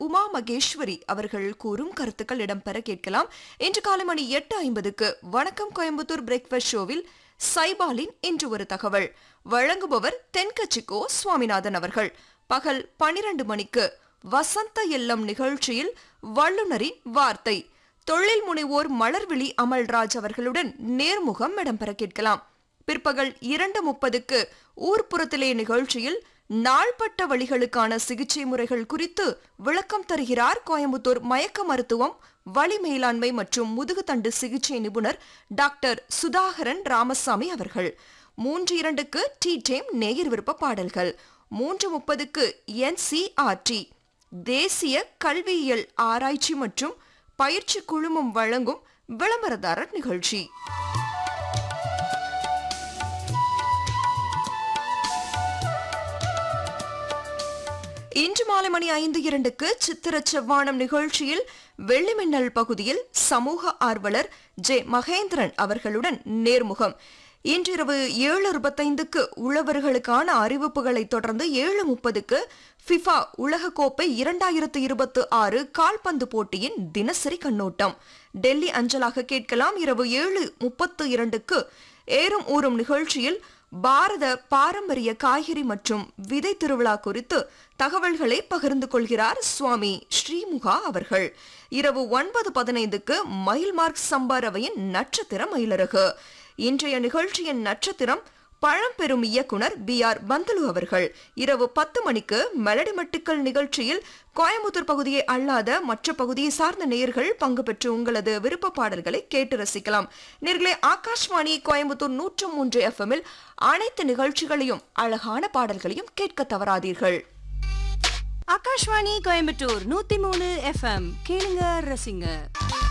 உமா மகேஸ்வரி அவர்கள் கூறும் கருத்துக்கள் இடம்பெற கேட்கலாம் இன்று காலை மணி எட்டு ஐம்பதுக்கு வணக்கம் கோயம்புத்தூர் பிரேக்ஃபாஸ்ட் ஷோவில் சைபாலின் இன்று ஒரு தகவல் வழங்குபவர் தென்கட்சிக்கோ சுவாமிநாதன் அவர்கள் பகல் பனிரண்டு மணிக்கு வசந்த இல்லம் நிகழ்ச்சியில் வல்லுனரின் வார்த்தை தொழில் முனைவோர் மலர்விழி அமல்ராஜ் அவர்களுடன் நேர்முகம் இடம்பெற கேட்கலாம் பிற்பகல் இரண்டு முப்பதுக்கு ஊர்ப்புறத்திலே நிகழ்ச்சியில் நாள்பட்ட வழிகளுக்கான சிகிச்சை முறைகள் குறித்து விளக்கம் தருகிறார் கோயம்புத்தூர் மயக்க மருத்துவம் வலி மேலாண்மை மற்றும் முதுகுத்தண்டு சிகிச்சை நிபுணர் டாக்டர் சுதாகரன் ராமசாமி அவர்கள் மூன்று இரண்டுக்கு டீ டைம் நேயர் விருப்ப பாடல்கள் மூன்று முப்பதுக்கு என்சிஆர்டி தேசிய கல்வியியல் ஆராய்ச்சி மற்றும் பயிற்சி குழுமம் வழங்கும் விளம்பரதாரர் நிகழ்ச்சி இன்று மாலை மணி ஐந்து இரண்டுக்கு சித்திர செவ்வானம் நிகழ்ச்சியில் வெள்ளிமின்னல் பகுதியில் சமூக ஆர்வலர் ஜே மகேந்திரன் அவர்களுடன் நேர்முகம் இன்றிரவு ஏழு இருபத்தைந்துக்கு உழவர்களுக்கான அறிவிப்புகளை தொடர்ந்து ஏழு முப்பதுக்கு ஃபிஃபா உலகக்கோப்பை இரண்டாயிரத்து இருபத்து ஆறு கால்பந்து போட்டியின் தினசரி கண்ணோட்டம் டெல்லி அஞ்சலாக கேட்கலாம் இரவு ஏழு முப்பத்து இரண்டுக்கு ஏறும் ஊறும் நிகழ்ச்சியில் பாரத பாரம்பரிய காய்கறி மற்றும் விதை திருவிழா குறித்து தகவல்களை பகிர்ந்து கொள்கிறார் சுவாமி ஸ்ரீமுகா அவர்கள் இரவு ஒன்பது பதினைந்துக்கு மயில்மார்க் சம்பாரவையின் நட்சத்திர மயிலரகு இன்றைய நிகழ்ச்சியின் நட்சத்திரம் பழம்பெரும் இயக்குனர் பி ஆர் பந்தலு அவர்கள் இரவு பத்து மணிக்கு மெலடி மட்டுக்கள் நிகழ்ச்சியில் கோயம்புத்தூர் பகுதியை அல்லாத மற்ற பகுதியை சார்ந்த நேயர்கள் பங்கு பெற்று உங்களது விருப்ப பாடல்களை கேட்டு ரசிக்கலாம் நேர்களே ஆகாஷ்வாணி கோயம்புத்தூர் நூற்று மூன்று எஃப்எம்மில் அனைத்து நிகழ்ச்சிகளையும் அழகான பாடல்களையும் கேட்க தவறாதீர்கள் ஆகாஷ்வாணி கோயம்புத்தூர் நூத்தி மூணு எஃப்எம் கேளுங்க ரசிங்க